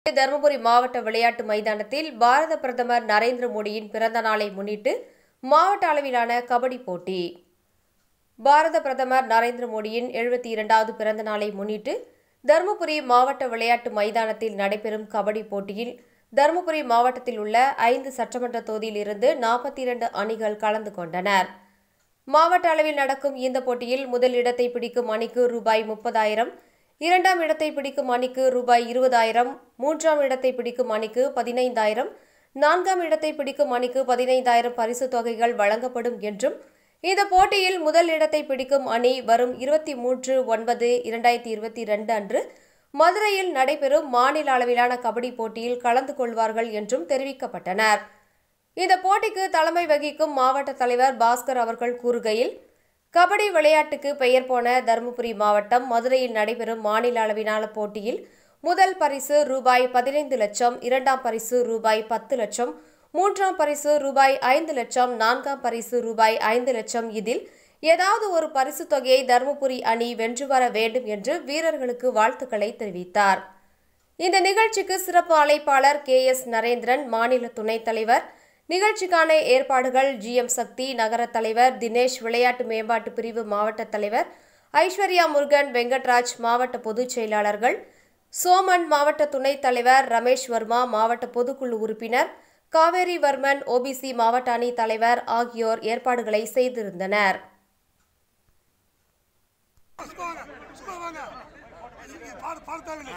தருமபுரி மாவட்ட விளையாட்டு மைதானத்தில் பாரத பிரதமர் நரேந்திர மோடியின் பிறந்த நாளை முன்னிட்டு மாவட்ட அளவிலான கபடி போட்டி பாரத பிரதமர் நரேந்திர மோடியின் எழுபத்தி இரண்டாவது பிறந்த நாளை முன்னிட்டு தருமபுரி மாவட்ட விளையாட்டு மைதானத்தில் நடைபெறும் கபடி போட்டியில் தருமபுரி மாவட்டத்தில் உள்ள ஐந்து சட்டமன்ற தொகுதியில் இருந்து நாற்பத்தி இரண்டு அணிகள் கலந்து கொண்டனர் மாவட்ட அளவில் நடக்கும் இந்த போட்டியில் முதல் இடத்தை பிடிக்கும் அணிக்கு ரூபாய் முப்பதாயிரம் இரண்டாம் இடத்தை பிடிக்கும் அணிக்கு ரூபாய் இருபதாயிரம் மூன்றாம் இடத்தை பிடிக்கும் அணிக்கு பதினைந்தாயிரம் நான்காம் இடத்தை பிடிக்கும் அணிக்கு பதினைந்தாயிரம் பரிசுத் தொகைகள் வழங்கப்படும் என்றும் இந்த போட்டியில் முதல் இடத்தை பிடிக்கும் அணி வரும் இருபத்தி மூன்று ஒன்பது இரண்டாயிரத்தி இருபத்தி ரெண்டு அன்று மதுரையில் நடைபெறும் மாநில அளவிலான கபடி போட்டியில் கலந்து கொள்வார்கள் என்றும் தெரிவிக்கப்பட்டனர் இந்த போட்டிக்கு தலைமை வகிக்கும் மாவட்ட தலைவர் பாஸ்கர் அவர்கள் கூறுகையில் கபடி விளையாட்டுக்கு பெயர் போன தருமபுரி மாவட்டம் மதுரையில் நடைபெறும் மாநில அளவிலான போட்டியில் முதல் பரிசு ரூபாய் பதினைந்து லட்சம் இரண்டாம் பரிசு ரூபாய் பத்து லட்சம் மூன்றாம் பரிசு ரூபாய் ஐந்து லட்சம் நான்காம் பரிசு ரூபாய் ஐந்து லட்சம் இதில் ஏதாவது ஒரு பரிசு தொகையை தருமபுரி அணி வென்று வர வேண்டும் என்று வீரர்களுக்கு வாழ்த்துக்களை தெரிவித்தார் இந்த நிகழ்ச்சிக்கு சிறப்பு அழைப்பாளர் கே எஸ் நரேந்திரன் மாநில துணைத் தலைவர் நிகழ்ச்சிக்கான ஏற்பாடுகள் ஜிஎம் சக்தி நகர தலைவர் தினேஷ் விளையாட்டு மேம்பாட்டு பிரிவு மாவட்ட தலைவர் ஐஸ்வர்யா முருகன் வெங்கட்ராஜ் மாவட்ட பொதுச் செயலாளர்கள் சோமன் மாவட்ட துணைத் தலைவர் ரமேஷ் வர்மா மாவட்ட பொதுக்குழு உறுப்பினர் காவேரி வர்மன் ஓபிசி மாவட்ட அணி தலைவர் ஆகியோர் ஏற்பாடுகளை செய்திருந்தனர் பாடு பாடு தேவையில்லை